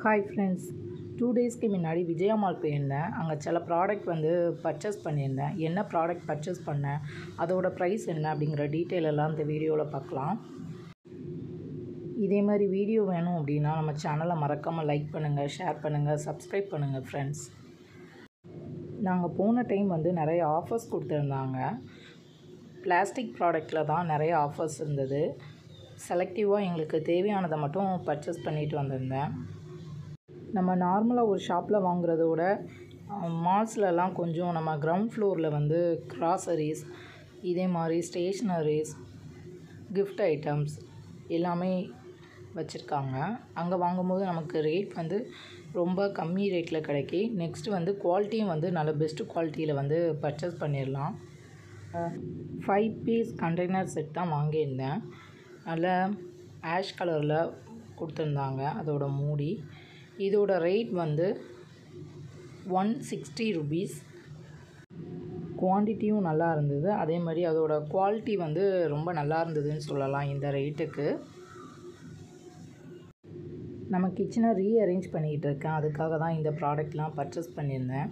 hi friends two டேஸ்க்கு முன்னாடி Vijaya mall போயிருந்தேன் அங்கே சில ப்ராடக்ட் வந்து பர்ச்சேஸ் பண்ணியிருந்தேன் என்ன ப்ராடக்ட் பர்ச்சேஸ் பண்ணேன் அதோட ப்ரைஸ் என்ன அப்படிங்கிற டீட்டெயில் எல்லாம் இந்த வீடியோவில் பார்க்கலாம் இதே மாதிரி வீடியோ வேணும் அப்படின்னா நம்ம சேனலை மறக்காமல் லைக் பண்ணுங்கள் ஷேர் பண்ணுங்கள் சப்ஸ்கிரைப் பண்ணுங்கள் ஃப்ரெண்ட்ஸ் நாங்கள் போன டைம் வந்து நிறைய ஆஃபர்ஸ் கொடுத்துருந்தாங்க பிளாஸ்டிக் ப்ராடக்டில் தான் நிறைய ஆஃபர்ஸ் இருந்தது செலக்டிவாக எங்களுக்கு தேவையானதை மட்டும் பர்ச்சேஸ் பண்ணிட்டு வந்திருந்தேன் நம்ம நார்மலாக ஒரு ஷாப்பில் வாங்குறத விட மால்ஸ்லலாம் கொஞ்சம் நம்ம கிரவுண்ட் ஃப்ளோரில் வந்து க்ராசரிஸ் இதே மாதிரி ஸ்டேஷ்னரிஸ் கிஃப்ட் ஐட்டம்ஸ் எல்லாமே வச்சுருக்காங்க அங்கே வாங்கும்போது நமக்கு ரேட் வந்து ரொம்ப கம்மி ரேட்டில் கிடைக்கி நெக்ஸ்ட்டு வந்து குவாலிட்டியும் வந்து நல்ல பெஸ்ட்டு குவாலிட்டியில் வந்து பர்ச்சேஸ் பண்ணிடலாம் ஃபைவ் பீஸ் கண்டெய்னர் செட் தான் வாங்கியிருந்தேன் நல்ல ஆஷ் கலரில் கொடுத்துருந்தாங்க அதோட மூடி இதோட ரேட் வந்து ஒன் சிக்ஸ்டி ருபீஸ் குவான்டிட்டியும் நல்லா இருந்தது அதே மாதிரி அதோட குவாலிட்டி வந்து ரொம்ப நல்லா இருந்ததுன்னு சொல்லலாம் இந்த ரேட்டுக்கு நம்ம கிச்சனை ரீஅரேஞ்ச் பண்ணிக்கிட்டு இருக்கேன் அதுக்காக தான் இந்த ப்ராடக்ட்லாம் பர்ச்சேஸ் பண்ணியிருந்தேன்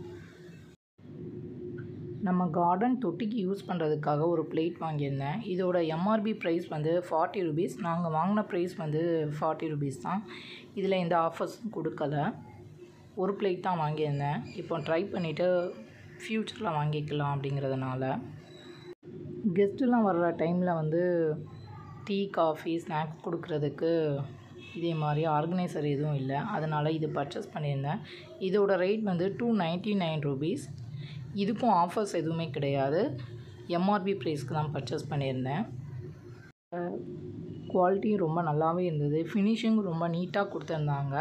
நம்ம கார்டன் தொட்டிக்கு யூஸ் பண்ணுறதுக்காக ஒரு பிளேட் வாங்கியிருந்தேன் இதோட எம்ஆர்பி ப்ரைஸ் வந்து ஃபார்ட்டி ருபீஸ் நாங்கள் வாங்கின ப்ரைஸ் வந்து ஃபார்ட்டி ருபீஸ் தான் இதில் எந்த ஆஃபர்ஸும் கொடுக்கல ஒரு பிளேட் தான் வாங்கியிருந்தேன் இப்போ ட்ரை பண்ணிவிட்டு ஃப்யூச்சரில் வாங்கிக்கலாம் அப்படிங்கிறதுனால கெஸ்ட்டுலாம் வர்ற டைமில் வந்து டீ காஃபி ஸ்நாக்ஸ் கொடுக்குறதுக்கு இதே மாதிரி ஆர்கனைசர் எதுவும் இல்லை அதனால் இது பர்ச்சேஸ் பண்ணியிருந்தேன் இதோட ரேட் வந்து டூ நைன்ட்டி நைன் ருபீஸ் இதுக்கும் ஆஃபர்ஸ் எதுவுமே கிடையாது எம்ஆர்பி ப்ரைஸ்க்கு தான் பர்ச்சேஸ் பண்ணியிருந்தேன் குவாலிட்டியும் ரொம்ப நல்லாவே இருந்தது ஃபினிஷிங்கும் ரொம்ப நீட்டாக கொடுத்துருந்தாங்க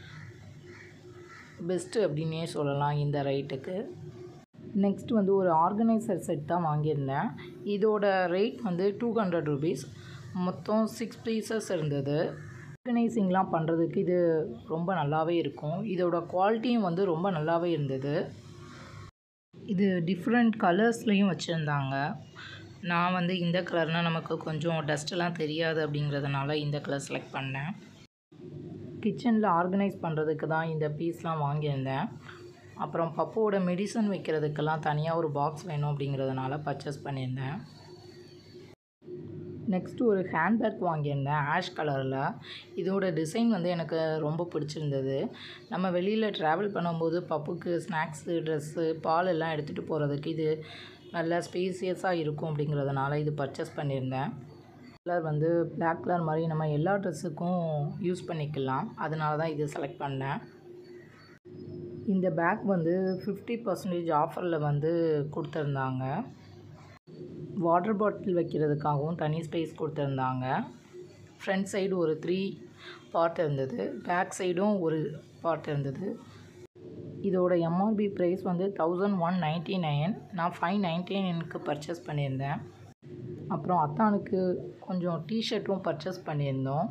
பெஸ்ட்டு அப்படின்னே சொல்லலாம் இந்த ரைட்டுக்கு நெக்ஸ்ட் வந்து ஒரு ஆர்கனைசர் செட் தான் வாங்கியிருந்தேன் இதோட ரேட் வந்து டூ ஹண்ட்ரட் ருபீஸ் மொத்தம் சிக்ஸ் பீசஸ் இருந்தது ஆர்கனைசிங்லாம் பண்ணுறதுக்கு இது ரொம்ப நல்லாவே இருக்கும் இதோட குவாலிட்டியும் வந்து ரொம்ப நல்லாவே இருந்தது இது டிஃப்ரெண்ட் கலர்ஸ்லேயும் வச்சுருந்தாங்க நான் வந்து இந்த கலர்னால் நமக்கு கொஞ்சம் டஸ்ட்டெல்லாம் தெரியாது அப்படிங்கிறதுனால இந்த கலர் செலக்ட் பண்ணேன் கிச்சனில் ஆர்கனைஸ் பண்ணுறதுக்கு தான் இந்த பீஸ்லாம் வாங்கியிருந்தேன் அப்புறம் பப்புவோட மெடிசன் வைக்கிறதுக்கெல்லாம் தனியாக ஒரு பாக்ஸ் வேணும் அப்படிங்கிறதுனால பர்ச்சேஸ் பண்ணியிருந்தேன் நெக்ஸ்ட்டு ஒரு ஹேண்ட்பேக் வாங்கியிருந்தேன் ஆஷ் கலரில் இதோட டிசைன் வந்து எனக்கு ரொம்ப பிடிச்சிருந்தது நம்ம வெளியில் ட்ராவல் பண்ணும்போது பப்புக்கு ஸ்நாக்ஸு ட்ரெஸ்ஸு பால் எல்லாம் எடுத்துகிட்டு போகிறதுக்கு இது நல்ல ஸ்பேசியஸாக இருக்கும் அப்படிங்கிறதுனால இது பர்ச்சேஸ் பண்ணியிருந்தேன் கலர் வந்து பிளாக் கலர் மாதிரி நம்ம எல்லா ட்ரெஸ்ஸுக்கும் யூஸ் பண்ணிக்கலாம் அதனால தான் இது செலக்ட் பண்ணேன் இந்த பேக் வந்து ஃபிஃப்டி பர்சன்டேஜ் ஆஃபரில் வந்து கொடுத்துருந்தாங்க வாட்டர் பாட்டில் வைக்கிறதுக்காகவும் தனி ஸ்பேஸ் கொடுத்துருந்தாங்க ஃப்ரண்ட் சைடு ஒரு த்ரீ பார்ட் இருந்தது பேக் சைடும் ஒரு பார்ட் இருந்தது இதோட எம்ஆர்பி ப்ரைஸ் வந்து தௌசண்ட் ஒன் நைன்ட்டி நைன் நான் ஃபைவ் நைன்ட்டி நைனுக்கு பர்ச்சேஸ் பண்ணியிருந்தேன் அப்புறம் அத்தானுக்கு கொஞ்சம் டிஷர்ட்டும் பர்ச்சேஸ் பண்ணியிருந்தோம்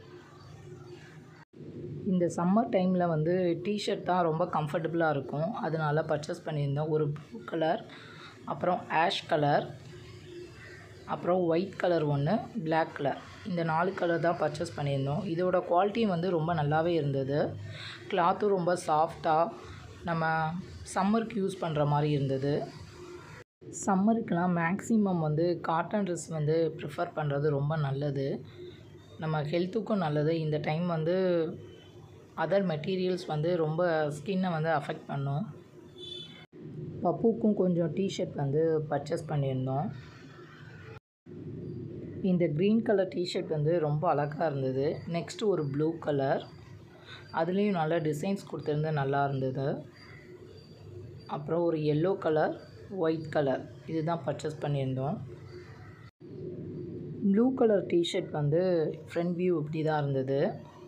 இந்த சம்மர் டைமில் வந்து டிஷர்ட் தான் ரொம்ப கம்ஃபர்டபுளாக இருக்கும் அதனால பர்ச்சேஸ் பண்ணியிருந்தோம் ஒரு ப்ளூ கலர் அப்புறம் ஆஷ் கலர் அப்புறம் ஒயிட் கலர் ஒன்று பிளாக் கலர் இந்த நாலு கலர் தான் பர்ச்சேஸ் பண்ணியிருந்தோம் இதோட குவாலிட்டியும் வந்து ரொம்ப நல்லாவே இருந்தது கிளாத்தும் ரொம்ப சாஃப்டாக நம்ம சம்மருக்கு யூஸ் பண்ணுற மாதிரி இருந்தது சம்மருக்கெலாம் மேக்ஸிமம் வந்து காட்டன் ட்ரெஸ் வந்து ப்ரிஃபர் பண்ணுறது ரொம்ப நல்லது நம்ம ஹெல்த்துக்கும் நல்லது இந்த டைம் வந்து அதர் மெட்டீரியல்ஸ் வந்து ரொம்ப ஸ்கின்னை வந்து அஃபெக்ட் பண்ணும் பப்புக்கும் கொஞ்சம் டிஷர்ட் வந்து பர்ச்சேஸ் பண்ணியிருந்தோம் இந்த க்ரீன் கலர் டிஷர்ட் வந்து ரொம்ப அழகாக இருந்தது நெக்ஸ்ட்டு ஒரு ப்ளூ கலர் அதுலேயும் நல்ல டிசைன்ஸ் கொடுத்துருந்து நல்லா இருந்தது அப்புறம் ஒரு எல்லோ கலர் ஒயிட் கலர் இதுதான் பர்ச்சேஸ் பண்ணியிருந்தோம் ப்ளூ கலர் டிஷர்ட் வந்து ஃப்ரண்ட் வியூ இப்படி தான் இருந்தது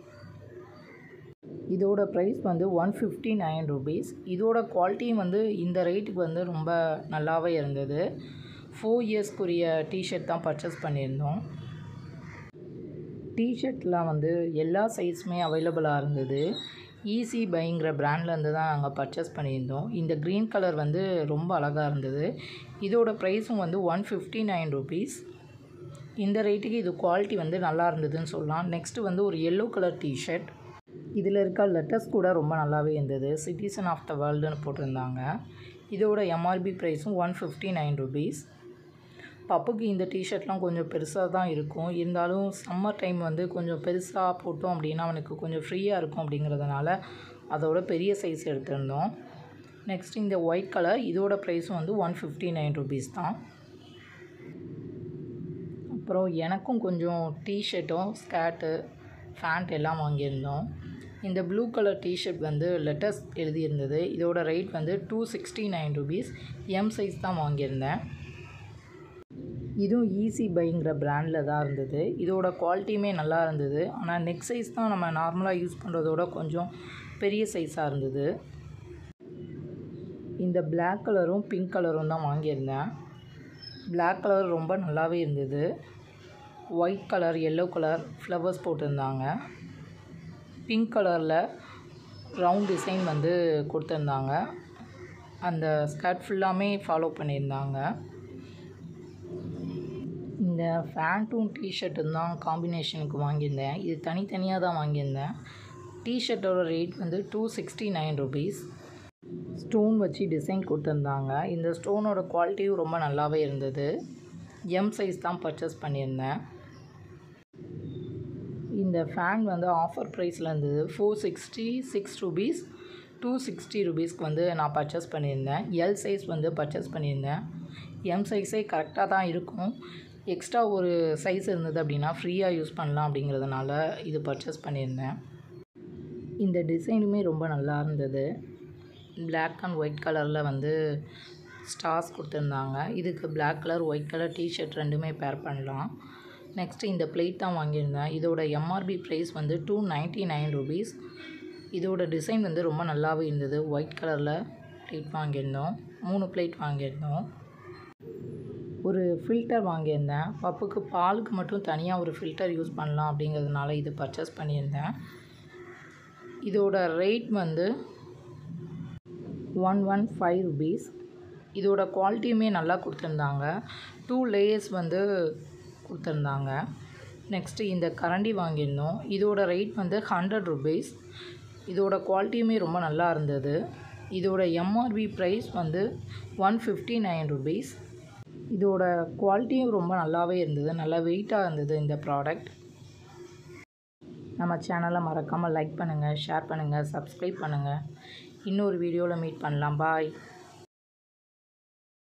இதோட ப்ரைஸ் வந்து ஒன் ஃபிஃப்டி நைன் ருபீஸ் இதோட குவாலிட்டியும் வந்து இந்த ரேட்டுக்கு வந்து ரொம்ப நல்லாவே இருந்தது ஃபோர் இயர்ஸ்க்குரிய டிஷர்ட் தான் பர்ச்சேஸ் பண்ணியிருந்தோம் டிஷர்ட்லாம் வந்து எல்லா சைஸுமே அவைலபிளாக இருந்தது ஈஸி பைங்கிற ப்ராண்ட்லேருந்து தான் நாங்கள் பர்ச்சேஸ் பண்ணியிருந்தோம் இந்த க்ரீன் கலர் வந்து ரொம்ப அழகாக இருந்தது இதோட ப்ரைஸும் வந்து ஒன் ஃபிஃப்டி நைன் ருபீஸ் இந்த ரேட்டுக்கு இது குவாலிட்டி வந்து நல்லா இருந்ததுன்னு சொல்லலாம் நெக்ஸ்ட்டு வந்து ஒரு எல்லோ கலர் டிஷர்ட் இதில் இருக்க லெட்டர்ஸ் கூட ரொம்ப நல்லாவே இருந்தது சிட்டிசன் ஆஃப் த வேர்ல்டுன்னு போட்டிருந்தாங்க இதோட எம்ஆர்பி ப்ரைஸும் ஒன் ஃபிஃப்டி நைன் ருபீஸ் பப்புக்கு இந்த டிஷர்ட்லாம் கொஞ்சம் பெருசாக தான் இருக்கும் இருந்தாலும் சம்மர் டைம் வந்து கொஞ்சம் பெருசாக போட்டோம் அப்படின்னா அவனுக்கு கொஞ்சம் ஃப்ரீயாக இருக்கும் அப்படிங்கிறதுனால அதோட பெரிய சைஸ் எடுத்திருந்தோம் நெக்ஸ்ட் இந்த ஒயிட் கலர் இதோட ப்ரைஸும் வந்து ஒன் ஃபிஃப்டி நைன் ருபீஸ் தான் அப்புறம் எனக்கும் கொஞ்சம் டிஷர்ட்டும் ஸ்கர்ட்டு ஃபேண்ட் எல்லாம் வாங்கியிருந்தோம் இந்த ப்ளூ கலர் டிஷர்ட் வந்து லெட்டர்ஸ் எழுதியிருந்தது இதோட ரேட் வந்து two sixty nine rupees M size தான் வாங்கியிருந்தேன் இதுவும் ஈஸி பைங்கிற பிராண்டில் தான் இருந்தது இதோட குவாலிட்டியுமே நல்லா இருந்தது ஆனால் நெக் சைஸ் தான் நம்ம நார்மலாக யூஸ் பண்ணுறதோட கொஞ்சம் பெரிய சைஸாக இருந்தது இந்த பிளாக் கலரும் பிங்க் கலரும் தான் வாங்கியிருந்தேன் பிளாக் கலர் ரொம்ப நல்லாவே இருந்தது white colour yellow colour flowers போட்டிருந்தாங்க பிங்க் கலரில் ரவுண்ட் டிசைன் வந்து கொடுத்துருந்தாங்க அந்த ஸ்கர்ட் ஃபுல்லாமே ஃபாலோ பண்ணியிருந்தாங்க இந்த ஃபேண்ட்டும் டிஷர்ட்டும் தான் காம்பினேஷனுக்கு வாங்கியிருந்தேன் இது தனித்தனியாக தான் வாங்கியிருந்தேன் டிஷர்ட்டோட ரேட் வந்து two sixty nine rupees stone வச்சு டிசைன் கொடுத்துருந்தாங்க இந்த ஸ்டோனோட குவாலிட்டியும் ரொம்ப நல்லாவே இருந்தது எம் சைஸ் தான் பர்ச்சேஸ் பண்ணியிருந்தேன் இந்த ஃபேன் வந்து ஆஃபர் ப்ரைஸில் இருந்தது four sixty six rupees two sixty ருபீஸ்க்கு வந்து நான் பர்ச்சேஸ் பண்ணியிருந்தேன் எல் சைஸ் வந்து பர்ச்சேஸ் பண்ணியிருந்தேன் எம் சைஸே கரெக்டாக தான் இருக்கும் எக்ஸ்ட்ரா ஒரு சைஸ் இருந்தது அப்படின்னா ஃப்ரீயாக யூஸ் பண்ணலாம் அப்படிங்கிறதுனால இது பர்ச்சேஸ் பண்ணியிருந்தேன் இந்த டிசைனுமே ரொம்ப நல்லா இருந்தது பிளாக் அண்ட் ஒயிட் கலரில் வந்து ஸ்டார்ஸ் கொடுத்துருந்தாங்க இதுக்கு black colour white colour T-shirt ரெண்டுமே பேர் பண்ணலாம் நெக்ஸ்ட்டு இந்த பிளேட் தான் வாங்கியிருந்தேன் இதோட எம்ஆர்பி ப்ரைஸ் வந்து டூ நைன்ட்டி நைன் ருபீஸ் இதோட டிசைன் வந்து ரொம்ப நல்லாவே இருந்தது ஒயிட் கலரில் பிளேட் வாங்கியிருந்தோம் மூணு பிளேட் வாங்கியிருந்தோம் ஒரு ஃபில்டர் வாங்கியிருந்தேன் பப்புக்கு பாலுக்கு மட்டும் தனியாக ஒரு ஃபில்டர் யூஸ் பண்ணலாம் அப்படிங்கிறதுனால இது பர்ச்சேஸ் பண்ணியிருந்தேன் இதோட ரேட் வந்து ஒன் ஒன் ஃபைவ் ருபீஸ் இதோட குவாலிட்டியுமே நல்லா கொடுத்துருந்தாங்க டூ லேயர்ஸ் வந்து கொடுத்துருந்தாங்க நெக்ஸ்ட்டு இந்த கரண்டி வாங்கியிருந்தோம் இதோட ரேட் வந்து ஹண்ட்ரட் ருபீஸ் இதோட குவாலிட்டியுமே ரொம்ப நல்லா இருந்தது இதோட எம்ஆர்பி ப்ரைஸ் வந்து ஒன் ஃபிஃப்டி நைன் ருபீஸ் இதோட குவாலிட்டியும் ரொம்ப நல்லாவே இருந்தது நல்லா வெயிட்டாக இருந்தது இந்த ப்ராடக்ட் நம்ம சேனலை மறக்காமல் லைக் பண்ணுங்கள் ஷேர் பண்ணுங்கள் சப்ஸ்கிரைப் பண்ணுங்கள் இன்னொரு வீடியோவில் மீட் பண்ணலாம் பாய்